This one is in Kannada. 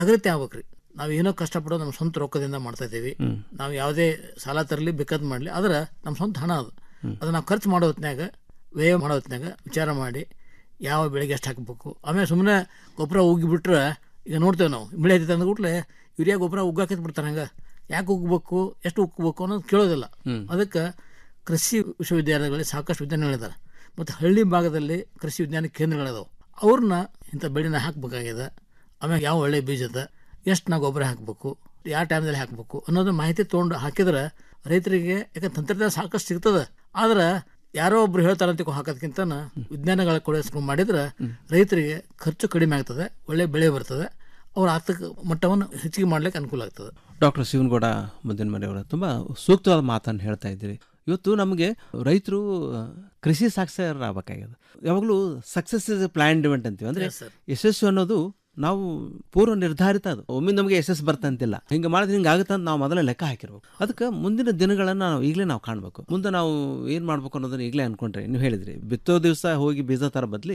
ಜಾಗೃತಿ ಆಗ್ಬೇಕ್ರಿ ನಾವು ಏನೋ ಕಷ್ಟಪಡೋ ನಮ್ಮ ಸ್ವಂತ ರೊಕ್ಕದಿಂದ ಮಾಡ್ತಾ ಇದ್ದೀವಿ ನಾವು ಯಾವುದೇ ಸಾಲ ತರಲಿ ಬೇಕಾದ್ ಮಾಡಲಿ ಆದ್ರೆ ನಮ್ಮ ಸ್ವಂತ ಹಣ ಅದು ಅದು ನಾವು ಖರ್ಚು ಮಾಡೋ ಹೊತ್ನ್ಯಾಗ ವ್ಯಯ ಮಾಡೋ ಹೊತ್ನ್ಯಾಗ ವಿಚಾರ ಮಾಡಿ ಯಾವ ಬೆಳೆಗೆ ಎಷ್ಟು ಹಾಕಬೇಕು ಆಮೇಲೆ ಸುಮ್ಮನೆ ಗೊಬ್ಬರ ಉಗ್ಗಿಬಿಟ್ರೆ ಈಗ ನೋಡ್ತೇವೆ ನಾವು ಬೆಳೆ ಐತೆ ಅಂದ್ಬಿಟ್ಲೆ ಯೂರಿಯಾ ಗೊಬ್ಬರ ಉಗ್ಗಾಕಿದ್ ಬಿಡ್ತಾರೆ ಹಂಗೆ ಯಾಕೆ ಉಗ್ಬೇಕು ಎಷ್ಟು ಉಗ್ಬೇಕು ಅನ್ನೋದು ಕೇಳೋದಿಲ್ಲ ಅದಕ್ಕೆ ಕೃಷಿ ವಿಶ್ವವಿದ್ಯಾಲಯಗಳಲ್ಲಿ ಸಾಕಷ್ಟು ವಿಜ್ಞಾನಿಗಳಿದ್ದಾರೆ ಮತ್ತು ಹಳ್ಳಿ ಭಾಗದಲ್ಲಿ ಕೃಷಿ ವಿಜ್ಞಾನ ಕೇಂದ್ರಗಳಿದಾವೆ ಅವ್ರನ್ನ ಇಂಥ ಬೆಳೆನ ಹಾಕ್ಬೇಕಾಗಿದೆ ಆಮೇಲೆ ಯಾವ ಒಳ್ಳೆ ಬೀಜದ ಎಷ್ಟು ನಾವು ಗೊಬ್ಬರ ಹಾಕಬೇಕು ಯಾವ ಟೈಮ್ದಲ್ಲಿ ಹಾಕಬೇಕು ಅನ್ನೋದು ಮಾಹಿತಿ ತೊಗೊಂಡು ಹಾಕಿದ್ರೆ ರೈತರಿಗೆ ಯಾಕೆ ತಂತ್ರಜ್ಞಾನ ಸಾಕಷ್ಟು ಸಿಗ್ತದೆ ಆದ್ರೆ ಯಾರೋ ಒಬ್ರು ಹೇಳ್ತಾರೆ ಅಂತ ಹಾಕೋದಕ್ಕಿಂತ ವಿಜ್ಞಾನಗಳ ಕೂಡ ಮಾಡಿದ್ರೆ ರೈತರಿಗೆ ಖರ್ಚು ಕಡಿಮೆ ಆಗ್ತದೆ ಒಳ್ಳೆ ಬೆಳೆ ಬರ್ತದೆ ಅವ್ರ ಆರ್ಥಿಕ ಮಟ್ಟವನ್ನು ಹೆಚ್ಚಿಗೆ ಮಾಡ್ಲಿಕ್ಕೆ ಅನುಕೂಲ ಆಗ್ತದೆ ಡಾಕ್ಟರ್ ಶಿವನಗೌಡ ಮುದ್ದಿನಮರಿ ಅವರ ತುಂಬ ಸೂಕ್ತವಾದ ಮಾತನ್ನು ಹೇಳ್ತಾ ಇದ್ದೀರಿ ಇವತ್ತು ನಮಗೆ ರೈತರು ಆ, ಕೃಷಿ ಸಾಕ್ಷರರಾಗಬೇಕಾಗ್ಯದ ಯಾವಾಗಲೂ ಸಕ್ಸಸ್ ಇಸ್ ಪ್ಲಾನ್ ಇವೆಂಟ್ ಅಂತೀವಿ ಅಂದರೆ Yes, sir. ಯಶಸ್ಸು ಅನ್ನೋದು ನಾವು ಪೂರ್ವ ನಿರ್ಧಾರಿತ ಅದು ಒಮ್ಮೆ ನಮಗೆ ಯಶಸ್ಸು ಬರ್ತಂತಿಲ್ಲ ಹಿಂಗೆ ಮಾಡಿದ್ರೆ ಹಿಂಗೆ ಆಗುತ್ತೆ ಅಂತ ನಾವು ಮೊದಲೇ ಲೆಕ್ಕ ಹಾಕಿರ್ಬೇಕು ಅದಕ್ಕೆ ಮುಂದಿನ ದಿನಗಳನ್ನು ನಾವು ಈಗಲೇ ನಾವು ಕಾಣಬೇಕು ಮುಂದೆ ನಾವು ಏನು ಮಾಡ್ಬೇಕು ಅನ್ನೋದನ್ನ ಈಗಲೇ ಅನ್ಕೊಂಡ್ರೆ ನೀವು ಹೇಳಿದ್ರಿ ಬಿತ್ತೋ ದಿವಸ ಹೋಗಿ ಬೀಜ ತರ ಬದಲಿ